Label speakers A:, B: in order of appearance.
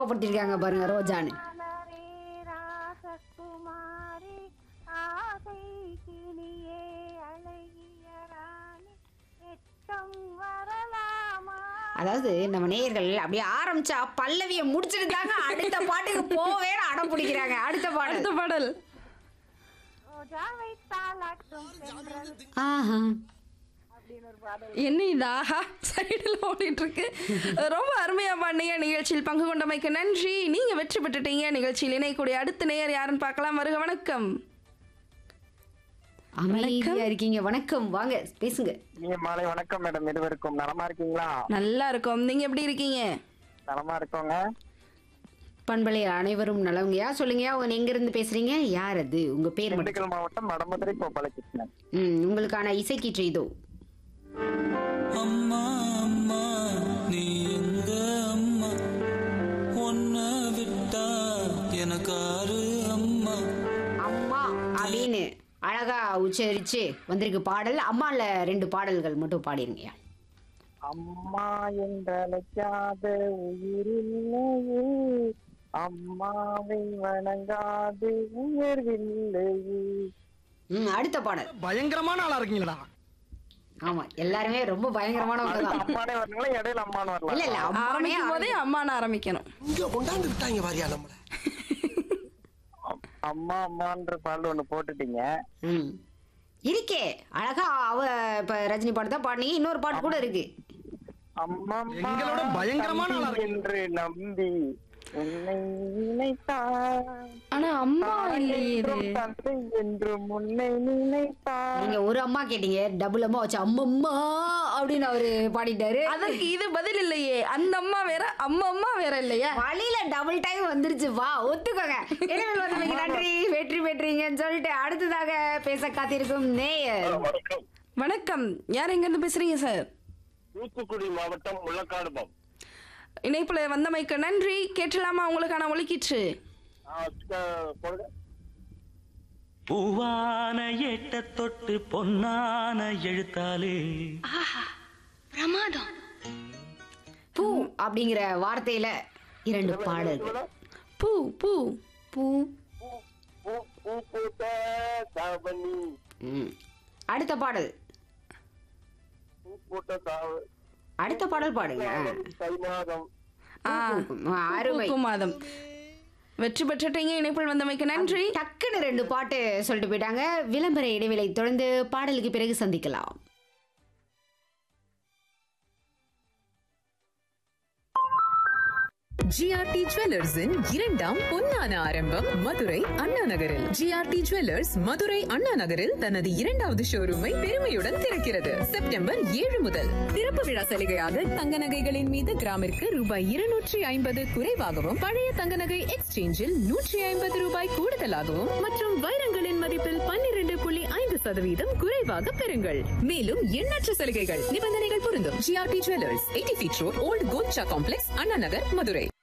A: படுத்திருக்காங்க பாருங்க ரோஜான்னு
B: மலரே ராசகுமாரி ஆசை கிளியே அழகிய ராணி எட்டம் வரலாமா
A: அதாவது நம்ம நேயர்கள் அப்படியே ஆரம்பிச்சா பல்லவியை முடிச்சிட்டு தாங்க அடுத்த பாட்டுக்கு போவே அடம் பிடிக்கிறாங்க அடுத்த பாடல்
C: அடுத்த பாடல்
B: ரோஜா வைத்தால் அட்டும் சென்றல்
A: ஆஹா
B: அப்படின்னு ஒரு பாடல்
C: என்ன இது ஆஹா சைடில் ஓடிட்டு இருக்கு ரொம்ப அருமையா பாடினீங்க நிகழ்ச்சியில் பங்கு கொண்டமைக்கு நன்றி நீங்க வெற்றி பெற்றுட்டீங்க நிகழ்ச்சியில் இணையக்கூடிய அடுத்த நேயர் யாருன்னு பார்க்கலாம் வருக வணக்கம்
A: அமைதியா இருக்கீங்க வணக்கம் வாங்க பேசுங்க
D: நீங்க மாலை வணக்கம் மேடம் இருவருக்கும் நலமா இருக்கீங்களா
C: நல்லா இருக்கும் நீங்க எப்படி இருக்கீங்க
D: நலமா இருக்கோங்க
A: பண்பலை அனைவரும் நலவங்கயா சொல்லுங்கயா உங்க எங்க இருந்து பேசுறீங்க யார் அது உங்க பேர் மட்டும்
D: திண்டுக்கல் மாவட்டம் வடமதுரை கோபாலகிருஷ்ணன்
A: ம் உங்களுக்கான இசைக்கீற்று இதோ
E: அம்மா அம்மா நீ எங்க அம்மா உன்னை விட்டா எனக்காரு அம்மா
A: அம்மா அப்படின்னு அழகா உச்சரிச்சு வந்திருக்கு பாடல் அம்மால ரெண்டு பாடல்கள் மட்டும் பாடிருங்கய்யா
D: அம்மா என்றழைக்காத உயிரில்லையே அம்மாவை வணங்காது உயர்வில்லையே
A: ம் அடுத்த பாடல்
F: பயங்கரமான ஆளா இருக்கீங்களா
A: ஆமா எல்லாருமே ரொம்ப பயங்கரமானவங்க தான்
D: அம்மானே வரீங்களா இடையில அம்மானு
A: இல்ல இல்ல
D: வரலாம்
A: அம்மானே
C: ஆரம்பிக்கும் போதே அம்மான்னு ஆரம்பிக்கணும்
F: இங்க கொண்டாந்து விட்டாங்க வாரியா நம்மள
D: அம்மா அம்மான்ற பாடல் ஒண்ணு போட்டுட்டீங்க
A: ம் இருக்கே அழகா அவ இப்ப ரஜினி பாட்டு தான் பாடினீங்க இன்னொரு பாட்டு கூட இருக்கு
D: அம்மா அம்மா,
F: எங்களோட பயங்கரமான ஆளா
D: தம்பி
F: இருக்கீங்க.
D: என்று நம்பி உன்னை நினைத்தான்
C: ஆனா அம்மா இல்லையே இது
D: என்றும் தந்தை என்று முன்னை நினைத்தான்
A: நீங்க ஒரு அம்மா கேட்டீங்க டபுள் அம்மா வச்சு அம்மம்மா அப்படின்னு அவரு பாடிட்டாரு
C: அதற்கு இது பதில் இல்லையே அந்த அம்மா வேற அம்மா அம்மா வேற இல்லையா
A: வழியில டபுள் டைம் வந்துருச்சு வா ஒத்துக்கோங்க எனவே வந்தமைக்கு நன்றி வெற்றி பெற்றீங்கன்னு சொல்லிட்டு அடுத்ததாக பேச காத்திருக்கும் நேயர்
G: வணக்கம்
C: வணக்கம் யார் எங்க இருந்து பேசுறீங்க சார்
G: தூத்துக்குடி மாவட்டம் முள்ளக்காடுபம்
C: இணைப்புல வந்தமைக்கு நன்றி கேட்டலாமா உங்களுக்கான ஒலிக்கிற்று
E: பூவான எட்ட தொட்டு பொன்னான எழுத்தாலே
A: பூ அப்படிங்கிற வார்த்தையில இரண்டு பாடல்கள்
C: பூ பூ
A: பூ
G: பூ பூ பூத்த சாவணி
A: ம். அடுத்த பாடல்
G: பூ பூத்த சாவ
A: அடுத்த பாடல் பாடுங்க
G: தை மாதம்
C: ஆ
A: ஆ, அருமை
C: பூக்கும் மாதம் வெற்றி பெற்றுட்டீங்க இணைப்பில் வந்தமைக்கு நன்றி
A: டக்குன்னு ரெண்டு பாட்டு சொல்லிட்டு போயிட்டாங்க விளம்பர இடைவேளை தொடர்ந்து பாடலுக்கு பிறகு சந்திக்கலாம்
H: ஜிஆர்டி ஜுவல்லர்ஸின் இரண்டாம் பொன்னான ஆரம்பம் மதுரை அண்ணா நகரில் ஜிஆர்டி ஜுவல்லர்ஸ் மதுரை அண்ணா நகரில் தனது இரண்டாவது ஷோரூமை பெருமையுடன் திறக்கிறது செப்டம்பர் ஏழு முதல் திறப்பு விழா சலுகையாக தங்க நகைகளின் மீது கிராமிற்கு ரூபாய் இருநூற்றி ஐம்பது குறைவாகவும் பழைய தங்க நகை எக்ஸ்சேஞ்சில் நூற்றி ஐம்பது ரூபாய் கூடுதலாகவும் மற்றும் வைரங்களின் மதிப்பில் பன்னிரண்டு புள்ளி ஐந்து சதவீதம் குறைவாக பெறுங்கள் மேலும் எண்ணற்ற சலுகைகள் நிபந்தனைகள் பொருந்தும் GRT jewellers eighty feet road old Golcha complex Anna Nagar Madurai